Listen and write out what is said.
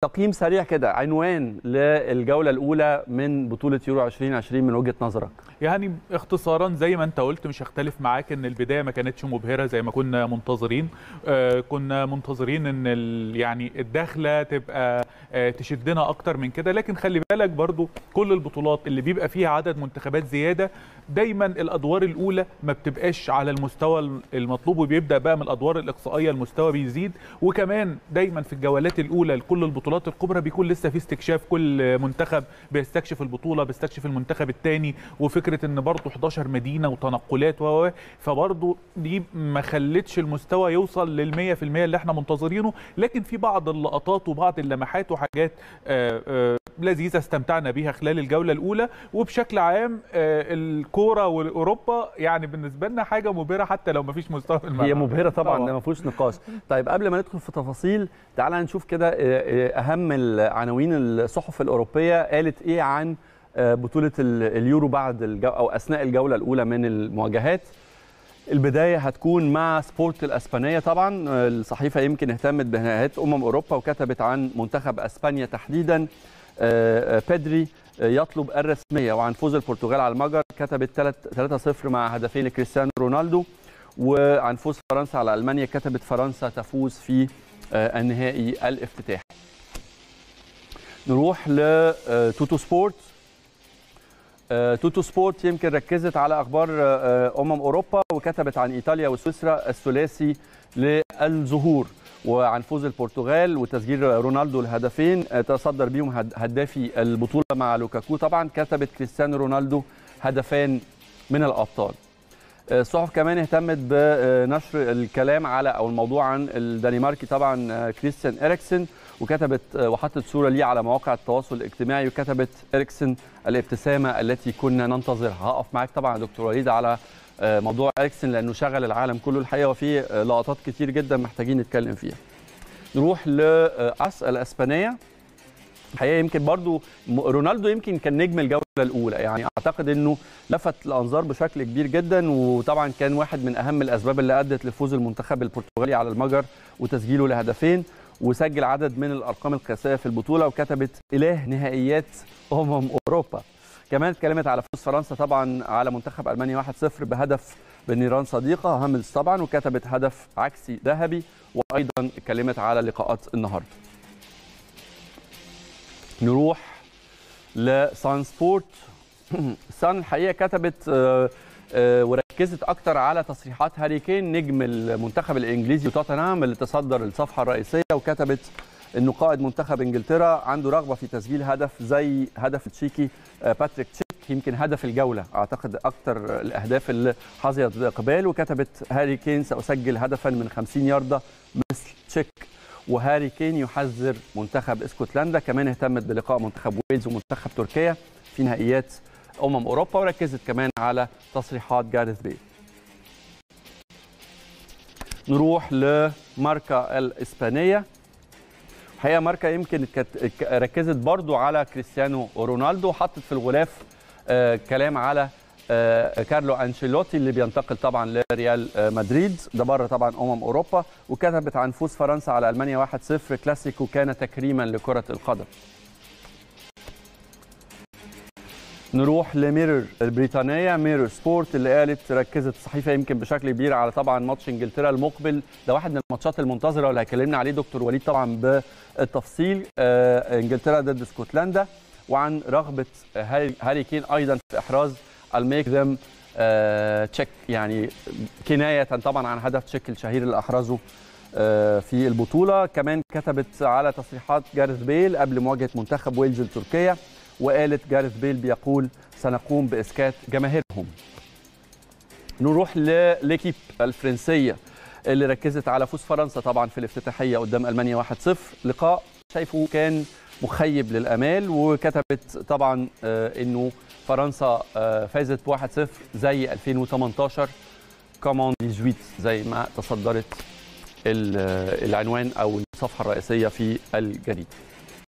تقييم سريع كده عنوان للجوله الاولى من بطوله يورو 2020 من وجهه نظرك يعني اختصارا زي ما انت قلت مش هختلف معاك ان البدايه ما كانتش مبهره زي ما كنا منتظرين آه كنا منتظرين ان ال- يعني الدخله تبقى آه تشدنا اكتر من كده لكن خلي بالك برضو كل البطولات اللي بيبقى فيها عدد منتخبات زياده دايما الادوار الاولى ما بتبقاش على المستوى المطلوب وبيبدا بقى من الادوار الاقصائيه المستوى بيزيد وكمان دايما في الجولات الاولى لكل البطولات الكبرى بيكون لسه في استكشاف كل منتخب بيستكشف البطوله بيستكشف المنتخب الثاني وفكره ان برضه 11 مدينه وتنقلات و و- فبرضه دي ما خلتش المستوى يوصل لل 100% اللي احنا منتظرينه لكن في بعض اللقطات وبعض اللمحات وحاجات آه، آه، لذيذه استمتعنا بيها خلال الجوله الاولى وبشكل عام آه، الكوره واوروبا يعني بالنسبه لنا حاجه مبهره حتى لو ما فيش مستوى في الملعب هي مبهره طبعا طبعاً. ده ما فيهوش نقاش طيب قبل ما ندخل في تفاصيل تعال نشوف كده آه، آه، اهم العناوين الصحف الاوروبيه قالت ايه عن آه، بطوله ال- اليورو بعد الجو او اثناء الجوله الاولى من المواجهات البدايه هتكون مع سبورت الاسبانيه طبعا آه، الصحيفه يمكن اهتمت بنهايات امم اوروبا وكتبت عن منتخب اسبانيا تحديدا آه، آه، بيدري آه، يطلب الرسميه وعن فوز البرتغال على المجر كتبت 3-0 مع هدفين لكريستيانو رونالدو وعن فوز فرنسا على المانيا كتبت فرنسا تفوز في آه، النهائي الافتتاحي نروح لتوتو سبورت آه، توتو سبورت يمكن ركزت على اخبار آه، امم اوروبا وكتبت عن ايطاليا وسويسرا الثلاثي للظهور وعن فوز البرتغال وتسجيل رونالدو الهدفين آه، تصدر بيهم هد- هدافي البطوله مع لوكاكو طبعا كتبت كريستيانو رونالدو هدفان من الابطال الصحف كمان اهتمت بنشر الكلام على او الموضوع عن الدنماركي طبعا كريستيان اريكسن وكتبت وحطت صوره ليه على مواقع التواصل الاجتماعي وكتبت اريكسن الابتسامه التي كنا ننتظرها هقف معاك طبعا يا دكتور وليد على موضوع اريكسن لانه شغل العالم كله الحقيقه وفي لقطات كتير جدا محتاجين نتكلم فيها نروح لاس الاسبانيه الحقيقه يمكن برضو م- رونالدو يمكن كان نجم الجوله الاولى يعني اعتقد انه لفت الانظار بشكل كبير جدا وطبعا كان واحد من اهم الاسباب اللي ادت لفوز المنتخب البرتغالي على المجر وتسجيله لهدفين وسجل عدد من الارقام القياسيه في البطوله وكتبت اله نهائيات امم اوروبا كمان اتكلمت على فوز فرنسا طبعا على منتخب المانيا 1-0 بهدف بنيران صديقه هاملز طبعا وكتبت هدف عكسي ذهبي وايضا اتكلمت على لقاءات النهارده نروح لسان سبورت سان الحقيقه كتبت آه، آه، وركزت اكتر على تصريحات هاري كين نجم المنتخب الانجليزي وتوتنهام اللي تصدر الصفحه الرئيسيه وكتبت انه قائد منتخب انجلترا عنده رغبه في تسجيل هدف زي هدف تشيكي آه، باتريك تشيك يمكن هدف الجوله اعتقد اكتر الاهداف اللي حظيت باقبال وكتبت هاري كين ساسجل هدفا من 50 يارده مثل تشيك وهاري كين يحذر منتخب اسكتلندا كمان اهتمت بلقاء منتخب ويلز ومنتخب تركيا في نهائيات امم اوروبا وركزت كمان على تصريحات جاريث بيل نروح لماركا الاسبانيه الحقيقه ماركا يمكن كانت ركزت برضو على كريستيانو رونالدو حطت في الغلاف آه كلام على آه كارلو انشيلوتي اللي بينتقل طبعا لريال آه مدريد ده بره طبعا امم اوروبا وكتبت عن فوز فرنسا على المانيا 1-0 كلاسيكو كان تكريما لكره القدم نروح لميرور البريطانيه ميرور سبورت اللي قالت ركزت الصحيفه يمكن بشكل كبير على طبعا ماتش انجلترا المقبل ده واحد من الماتشات المنتظره واللي هيكلمنا عليه دكتور وليد طبعا بالتفصيل آه انجلترا ضد اسكتلندا وعن رغبه هاري, هاري كين ايضا في احراز الميك ذم تشيك يعني كنايه طبعا عن هدف تشيك الشهير اللي احرزه آه في البطوله كمان كتبت على تصريحات جارث بيل قبل مواجهه منتخب ويلز لتركيا وقالت جارث بيل بيقول سنقوم باسكات جماهيرهم نروح لليكيب الفرنسيه اللي ركزت على فوز فرنسا طبعا في الافتتاحيه قدام المانيا 1-0 لقاء شايفه كان مخيب للامال وكتبت طبعا آه انه فرنسا آه فازت ب 1-0 زي 2018 كومون 18 زي ما تصدرت العنوان او الصفحه الرئيسيه في الجريده